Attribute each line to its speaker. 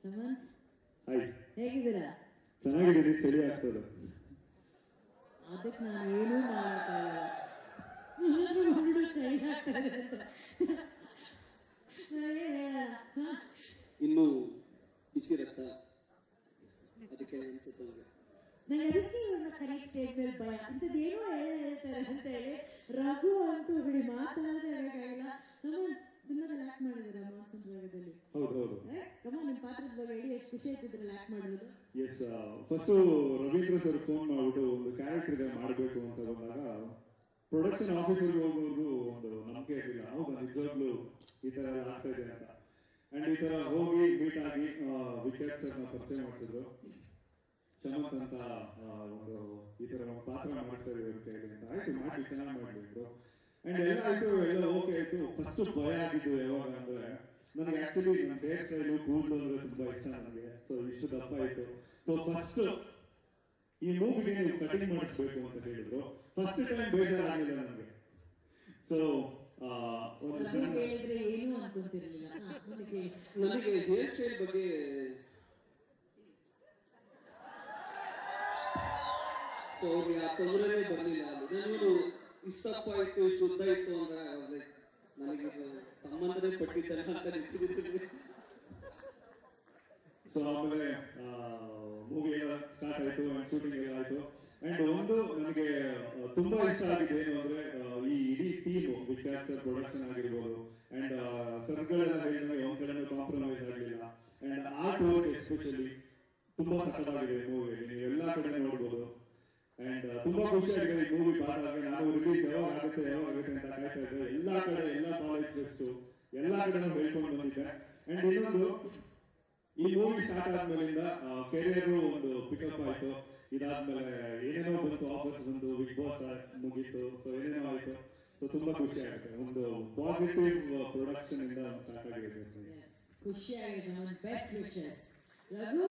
Speaker 1: Sumanth
Speaker 2: hi
Speaker 1: ಹೇಗಿದ್ದೀರಾ
Speaker 2: ಚೆನ್ನಾಗಿದ್ದೀನಿ ಚಳಿ ಆಗ್ತದೆ
Speaker 1: ಅದಕ್ಕೆ ನಾನು ಏನೂ ಮಾಡೋಕ್ಕಾಗಲ್ಲ ಆದ್ರೂ ಹುಡುಗ ಚಳಿ ಆಗ್ತದೆ ಅಂತ ನಾನೇನ್ ಹೇಳಲ್ಲ ಹ?
Speaker 3: ಇನ್ನು ಬಿಸಿ ರಕ್ತ ಅದಕ್ಕೆ ಅನ್ಸುತ್ತೆ ನನಗೆ
Speaker 1: ನಂಗೆ ಅದಕ್ಕೆ ಇವ್ರನ್ನ ಕರೆಕ್ಟ್ ಸ್ಟೇಜ್ ಮೇಲೆ ಭಯ ಅಂಥದ್ದೇನೋ ಹೇಳ್ತಾರೆ ಅಂತ ಹೇಳಿ ರಘು ಅಂತೂ ಬಿಡಿ ಮಾತಾಡೋದೇ ಹೇಳಕ್ಕಾಗಲ್ಲ ಸುಮನ್ ಸಿನಿಮಾದಲ್ಲಿ ಆಕ್ಟ್ ಮಾಡಿದ್ದೀರಾ ಮಾನ್ಸೂನ್ ರಾಗದಲ್ಲಿ
Speaker 2: ಹೌದು ಹೌದು
Speaker 1: ಕಮ್ಮ ನಿಮ್ಮ ಪಾತ್ರದ ಬಗ್ಗೆ ಹೇಳಿ ಎಷ್ಟು ಖುಷಿ ಆಯ್ತಿದ್ರಲ್ಲ ಆಕ್ಟ್ ಮಾಡೋದು
Speaker 2: yes first Ravindra sir phone ಮಾಡ್ಬಿಟ್ಟು ಒಂದು ಕ್ಯಾರೆಕ್ಟರ್ ಇದೆ ಮಾಡಬೇಕು ಅಂತ ಬಂದಾಗ ಪ್ರೊಡಕ್ಷನ್ ಆಫೀಸರ್ಗೆ ಹೋಗೋದು ಒಂದು ನಂಬಿಕೆ ಇರಲಿಲ್ಲ ಹೌದಾ ನಿಜವಾಗ್ಲೂ ಈ ತರ ಎಲ್ಲ ಆಗ್ತಾ ಇದೆ ಅಂತ ಅಂಡ್ ಈ ತರ ಹೋಗಿ ಮೀಟ್ ಆಗಿ ವಿಕ್ಯಾಟ್ ಸರ್ನ ಪರಿಚಯ ಮಾಡಿಸಿದ್ರು ಚಮತ್ ಅಂತ ಆ, ಒಂದು ಈ ತರ ಒಂದು ಪಾತ್ರ ಮಾಡ್ತಾ ಇದ್ದಾರೆ ಇವ್ರ ಕೈಲಿ ಅಂತ ಆಯ್ತು ಮಾಡಿ ಚೆನ್ನಾಗಿ ಮಾಡಿ ಅಂದ್ರು ಅಂಡ್ ಎಲ್ಲ ಆಯ್ತು ಎಲ್ಲ ಓಕೆ ಆಯ್ತು ಫಸ್ಟ್ ಭಯ ಆಗಿದ್ದು ಯಾವಾಗ ಅಂದ್ರೆ ನನಗೆ ಆಕ್ಚುಲಿ ನನ್ನ ಹೇರ್ ಸ್ಟೈಲು ಕೂದಲು ಅಂದ್ರೆ ತುಂಬಾ ಇಷ್ಟ ನನಗೆ ಸೊ ಇಷ್ಟು ದಪ್ಪ ಆಯ್ತು ಸೊ ಫಸ್ಟ್ ಈ ಮೂವಿಗೆ ನೀವು ಕಟಿಂಗ್ ಮಾಡಿಸ್ಬೇಕು ಅಂತ ಹೇಳಿದ್ರು ಫಸ್ಟ್ ಟೈಮ್ ಬೇಜಾರಾಗಿಲ್ಲ ನನಗೆ ಸೊ ಒಂದು
Speaker 1: ರಘು ಹೇಳಿದ್ರೆ ಏನು ಅನ್ಕೊಂತಿರ್ಲಿಲ್ಲ ಹಾ, ಮುಂದೆ ಕೇಳಿ.
Speaker 3: ನನಗೆ ಹೇರ್ ಸ್ಟೈಲ್ ಬಗ್ಗೆ ಸೊ ಅವ್ರಿಗೆ ಆ ತೊಂದರೆನೇ ಬರಲಿಲ್ಲ ಅಲ್ಲಿ ನಾನು ಇಷ್ಟಪ್ಪ ಇತ್ತು ಇಷ್ಟು ಉದ್ದ ಇತ್ತು ಅಂದ್ರೆ I was like, ನನಗೆ ಇದು ಸಂಬಂಧನೇ ಪಟ್ಟಿದ್ದಲ್ಲ ಅಂತ ನಿಂತಿದ್ದೀನಿ
Speaker 2: ಸೊ ಆಮೇಲೆ ಮೂವಿ ಎಲ್ಲ ಸ್ಟಾರ್ಟ್ ಆಯ್ತು ಅಂಡ್ ಶೂಟಿಂಗ್ ಎಲ್ಲ ಆಯ್ತು ಅಂಡ್ ಒಂದು ನನಗೆ ಆ, ತುಂಬಾ ಇಷ್ಟ ಆಗಿದೆ ಏನು ಅಂದ್ರೆ ಆ, ಈ ಇಡೀ ಟೀಮ್ ವಿಖ್ಯಾತ್ ಸರ್ ಪ್ರೊಡಕ್ಷನ್ ಆಗಿರ್ಬೋದು ಅಂಡ್ ಸರ್ಗಳೆಲ್ಲ ಹೇಳಿದಾಗ ಒಂದ್ ಕಡೆ ಕಾಂಪ್ರಮೈಸ್ ಆಗಲಿಲ್ಲ ಅಂಡ್ ಆರ್ಟ್ ವರ್ಕ್ ಎಸ್ಪೆಷಲಿ ತುಂಬಾ ಸಕ್ಕತ್ತಾಗಿದೆ ಮೂವಿಯಲ್ಲಿ ನೀವು ಎಲ್ಲಾ ಕಡೆ ನೋಡ್ಬೋದು ಅಂಡ್ ತುಂಬಾ ಖುಷಿ ಆಗಿದೆ ಈ ಮೂವಿ ಪಾಠ ನಾನು ರಿಲೀಸ್ ಯಾವಾಗ ಆಗುತ್ತೆ ಯಾವಾಗ ಆಗುತ್ತೆ ಅಂತ ಕಾಯ್ತಾ ಇದ್ದೆ ಎಲ್ಲಾ ಕಡೆ ಎಲ್ಲಾ ಕಾಲೇಜ್ ಫೆಸ್ಟ್ ಎಲ್ಲಾ ಕಡೆ ನಾನು ಹೇಳ್ಕೊಂಡು ಬಂದಿದ್ದೆ ಅಂಡ್ ಇನ್ನೊಂದು ಈ ಮೂವಿ ಸ್ಟಾರ್ಟ್ ಆದ್ಮೇಲಿಂದ ಕೆರಿಯರ್ ಒಂದು ಪಿಕಪ್ ಆಯ್ತು ಇದಾದ್ಮೇಲೆ ಏನೇನೋ ಬಂತು ಆಫರ್ಸ್ ಬಂದು ಬಿಗ್ ಬಾಸ್ ಮುಗೀತು ಸೊ ಏನೇನೋ ಆಯ್ತು ಸೊ ತುಂಬಾ ಖುಷಿ ಆಗುತ್ತೆ ಒಂದು ಪಾಸಿಟಿವ್ ಪ್ರೊಡಕ್ಷನ್ ಇಂದ ಸ್ಟಾರ್ಟ್ ಆಗಿದೆ
Speaker 1: Yes. ಖುಷಿಯಾಗಿದೆ ಸುಮನ್ ಬೆಸ್ಟ್ ವಿಶಸ್ ರಘು